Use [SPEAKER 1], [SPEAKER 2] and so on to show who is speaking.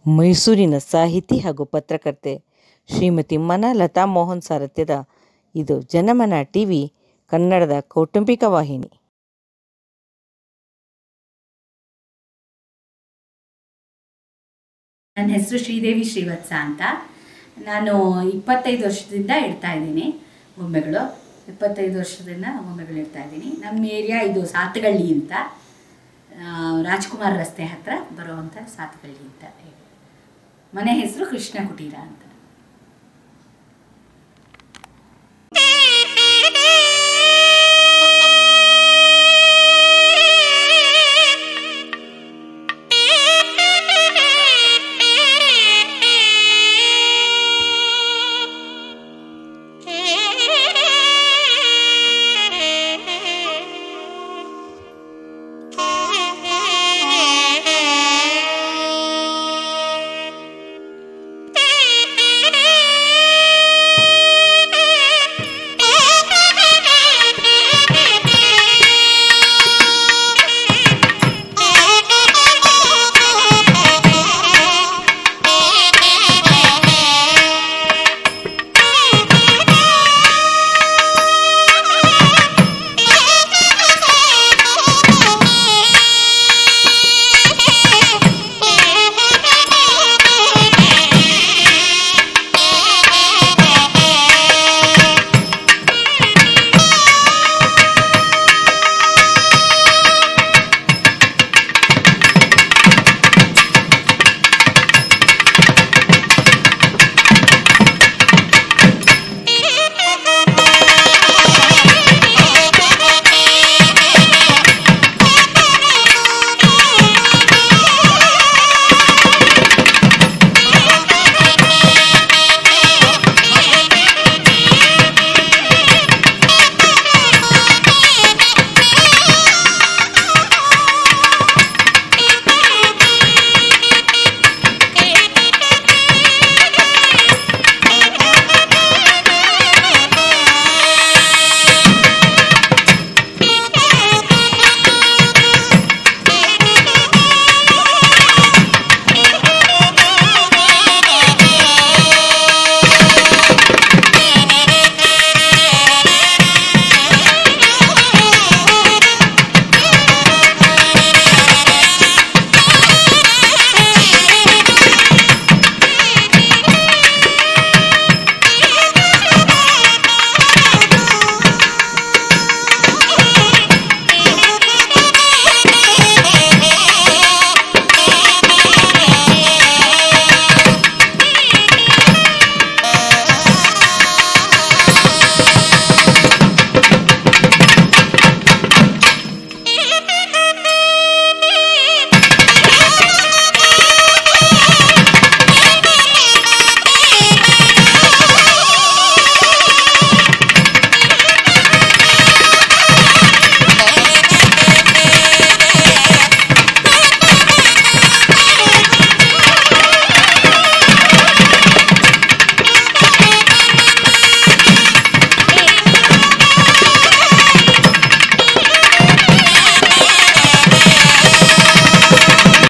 [SPEAKER 1] ಮೈಸೂರಿನ ಸಾಹಿತಿ ಹಾಗೂ ಪತ್ರಕರ್ತೆ ಶ್ರೀಮತಿ ಮನ ಲತಾ ಮೋಹನ್ ಸಾರಥ್ಯದ ಇದು ಜನಮನ ಟಿ ವಿ ಕನ್ನಡದ ಕೌಟುಂಬಿಕ ವಾಹಿನಿ
[SPEAKER 2] ನನ್ನ ಹೆಸರು ಶ್ರೀದೇವಿ ಶ್ರೀವತ್ಸ ಅಂತ ನಾನು ಇಪ್ಪತ್ತೈದು ವರ್ಷದಿಂದ ಇಡ್ತಾ ಇದ್ದೀನಿ ಗೊಂಬೆಗಳು ಇಪ್ಪತ್ತೈದು ವರ್ಷದಿಂದ ಗೊಂಬೆಗಳು ಇಡ್ತಾ ಇದ್ದೀನಿ ನಮ್ಮ ಏರಿಯಾ ಇದು ಸಾತಗಳ್ಳಿ ಅಂತ ಆ, ರಾಜ್ಕುಮಾರ್ ರಸ್ತೆ ಹತ್ರ ಬರುವಂಥ ಸಾತಗಳ್ಳಿ ಅಂತ ಹೇಳಿ ಮನೆ ಹೆಸರು ಕೃಷ್ಣ ಕುಟೀರ ಅಂತ